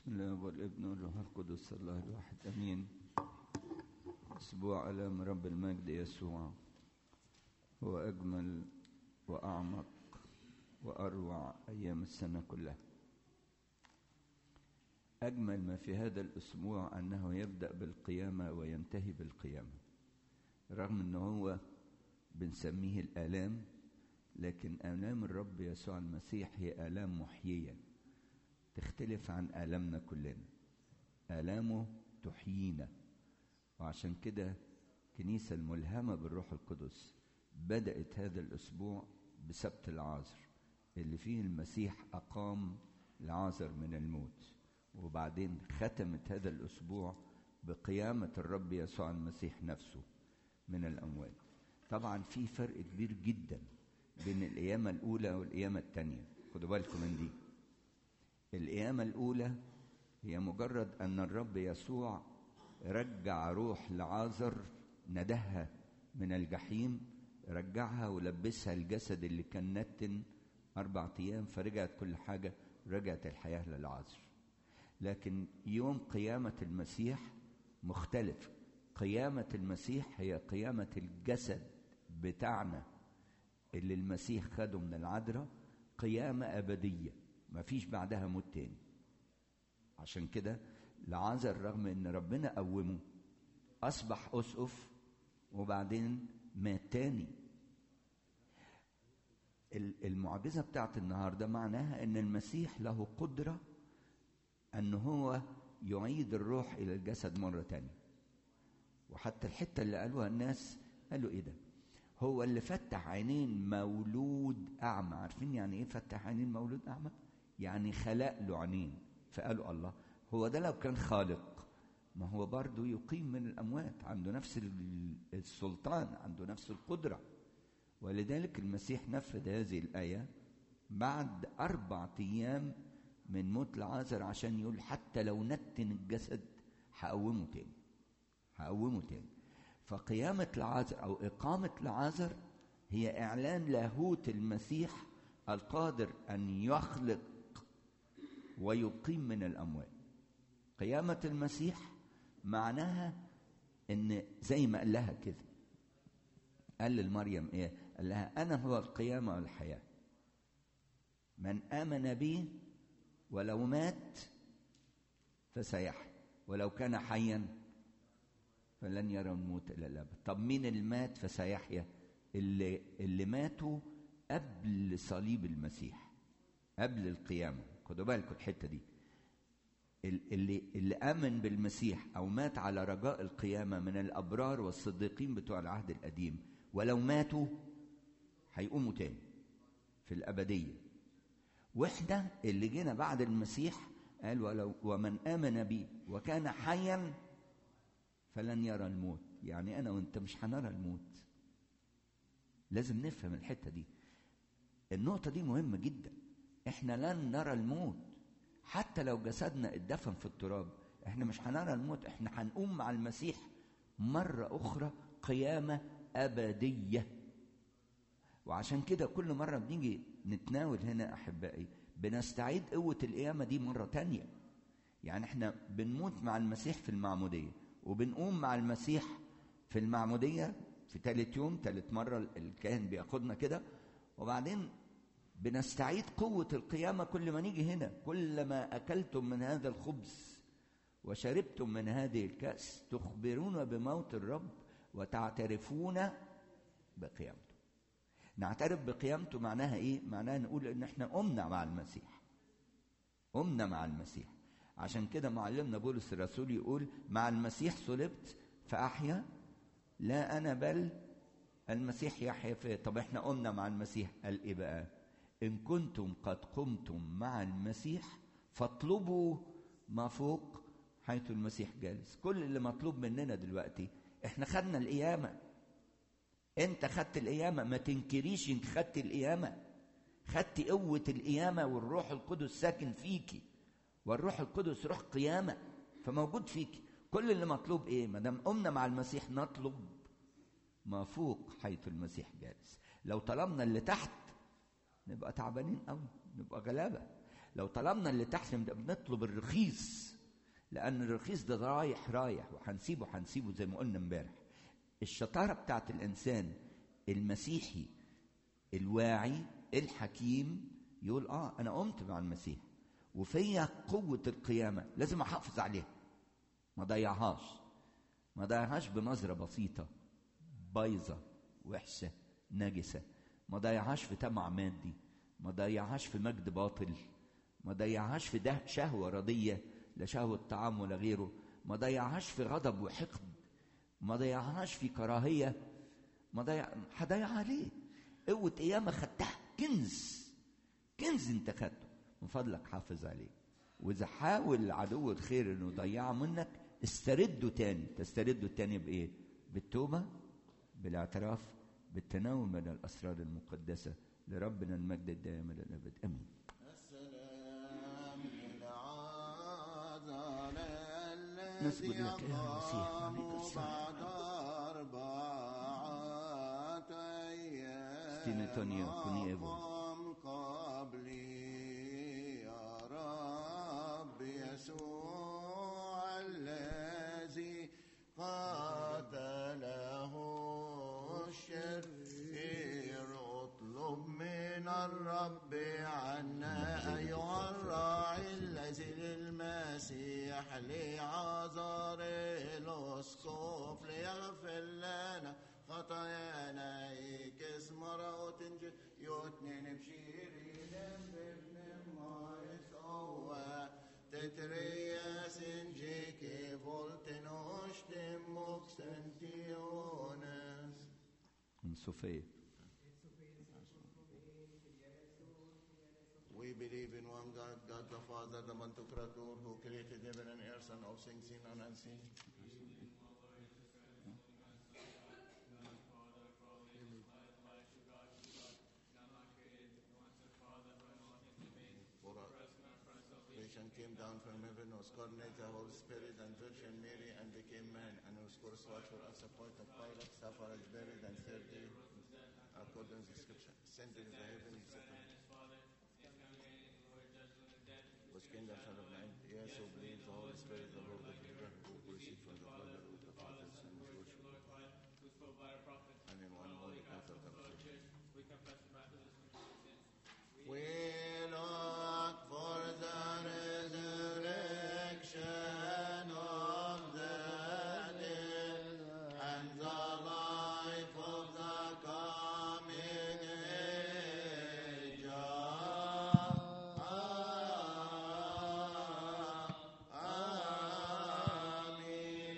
الاب والابن والروح القدس الله الواحد امين اسبوع الام رب المجد يسوع هو اجمل واعمق واروع ايام السنه كلها اجمل ما في هذا الاسبوع انه يبدا بالقيامه وينتهي بالقيامه رغم ان هو بنسميه الالام لكن الام الرب يسوع المسيح هي الام محييه تختلف عن آلامنا كلنا آلامه تحيينا وعشان كده الكنيسة الملهمة بالروح القدس بدأت هذا الأسبوع بسبت العازر اللي فيه المسيح أقام العازر من الموت وبعدين ختمت هذا الأسبوع بقيامة الرب يسوع المسيح نفسه من الأموات طبعا في فرق كبير جدا بين القيامة الأولى والقيامة الثانية خدوا بالكم من دي القيامة الأولى هي مجرد أن الرب يسوع رجع روح لعازر ندهها من الجحيم رجعها ولبسها الجسد اللي كان نتن أربع أيام فرجعت كل حاجة رجعت الحياة للعازر لكن يوم قيامة المسيح مختلف قيامة المسيح هي قيامة الجسد بتاعنا اللي المسيح خده من العذراء قيامة أبدية ما فيش بعدها موت تاني عشان كده لعازر رغم ان ربنا قومه اصبح اسقف وبعدين مات تاني المعجزه بتاعت النهارده معناها ان المسيح له قدره ان هو يعيد الروح الى الجسد مره تانية وحتى الحته اللي قالوها الناس قالوا ايه ده هو اللي فتح عينين مولود اعمى عارفين يعني ايه فتح عينين مولود اعمى يعني خلق له عينين فقالوا الله هو ده لو كان خالق ما هو برضه يقيم من الأموات عنده نفس السلطان عنده نفس القدرة ولذلك المسيح نفذ هذه الآية بعد أربع أيام من موت العازر عشان يقول حتى لو نتن الجسد هقومه تاني هقومه تاني فقيامة العازر أو إقامة العازر هي إعلان لاهوت المسيح القادر أن يخلق ويقيم من الأموات قيامة المسيح معناها إن زي ما قال لها كده قال لمريم إيه قال لها أنا هو القيامة والحياة من آمن بي ولو مات فسيحيا ولو كان حيا فلن يرى الموت إلى الأبد طب مين اللي مات فسيحيا اللي, اللي ماتوا قبل صليب المسيح قبل القيامة خدوا بالكم الحتة دي اللي, اللي آمن بالمسيح أو مات على رجاء القيامة من الأبرار والصديقين بتوع العهد القديم ولو ماتوا هيقوموا تاني في الأبدية وإحنا اللي جينا بعد المسيح قال ولو ومن آمن بي وكان حيا فلن يرى الموت يعني أنا وأنت مش هنرى الموت لازم نفهم الحتة دي النقطة دي مهمة جدا احنا لن نرى الموت حتى لو جسدنا اتدفن في التراب احنا مش هنرى الموت احنا هنقوم مع المسيح مرة أخرى قيامة أبدية وعشان كده كل مرة بنيجي نتناول هنا أحبائي بنستعيد قوة القيامة دي مرة تانية يعني احنا بنموت مع المسيح في المعمودية وبنقوم مع المسيح في المعمودية في ثالث يوم ثالث مرة الكاهن بياخدنا كده وبعدين بنستعيد قوة القيامة كل ما نيجي هنا كلما أكلتم من هذا الخبز وشربتم من هذه الكأس تخبرون بموت الرب وتعترفون بقيامته نعترف بقيامته معناها إيه؟ معناها نقول إن إحنا قمنا مع المسيح قمنا مع المسيح عشان كده معلمنا بولس الرسول يقول مع المسيح صلبت فأحيا لا أنا بل المسيح يحيا في طب احنا قمنا مع المسيح قال ايه بقى ان كنتم قد قمتم مع المسيح فاطلبوا ما فوق حيث المسيح جالس كل اللي مطلوب مننا دلوقتي احنا خدنا القيامة انت خدت القيامة ما تنكريش انك خدت القيامة خدت قوة القيامة والروح القدس ساكن فيكي والروح القدس روح قيامة فموجود فيكي كل اللي مطلوب ايه ما دام قمنا مع المسيح نطلب ما فوق حيث المسيح جالس لو طلبنا اللي تحت نبقى تعبانين قوي نبقى غلابه لو طلبنا اللي تحت ده بنطلب الرخيص لان الرخيص ده رايح رايح وهنسيبه هنسيبه زي ما قلنا امبارح الشطاره بتاعت الانسان المسيحي الواعي الحكيم يقول اه انا قمت مع المسيح وفيا قوه القيامه لازم احافظ عليها ما ضيعهاش ما ضيعهاش بنظره بسيطه بايظه وحشه نجسه ما ضيعهاش في طمع مادي ما ضيعهاش في مجد باطل ما ضيعهاش في ده شهوه رضيه لا شهوه طعام ولا غيره ما ضيعهاش في غضب وحقد ما ضيعهاش في كراهيه ما ضيع هضيعها ليه؟ قوه قيامه خدتها كنز كنز انت خدته من فضلك حافظ عليه واذا حاول عدو الخير انه يضيعه منك استرده تاني تسترده تاني بايه؟ بالتوبه بالاعتراف بالتناول من الاسرار المقدسه لربنا المجد الدائم الى الابد امين السلام للعازر نسجد الذي لك يا مسيح عليك أقام الصلاة بعد أربعة أيام ستين تونيو كوني إيفو. أقام قبلي يا رب يسوع الذي قاتله الشرير اطلب من الرب عنا أيها الراعي الذي للمسيح لعذر الأسقف ليغفر لنا خطايانا يكس مرأة يوتنين بشيرين بابن مارس أوى تترياس جيكي فولتن أشتم مكسنتيونس من صوفيه We believe in one God, God the Father, the Mantukratur, who created heaven and earth and all things seen and unseen. For our creation came down from heaven, was coordinated the Holy Spirit and Virgin Mary, and became man, and was crucified for us, appointed Pilate, suffered, buried, and third day, according to Scripture, ascended into heaven, and sat on was kingdom son of man. Yes, who believes the Holy Spirit, the Lord of Israel, who proceeds from the Father, who the Father and is worship. And in one holy Catholic Church. We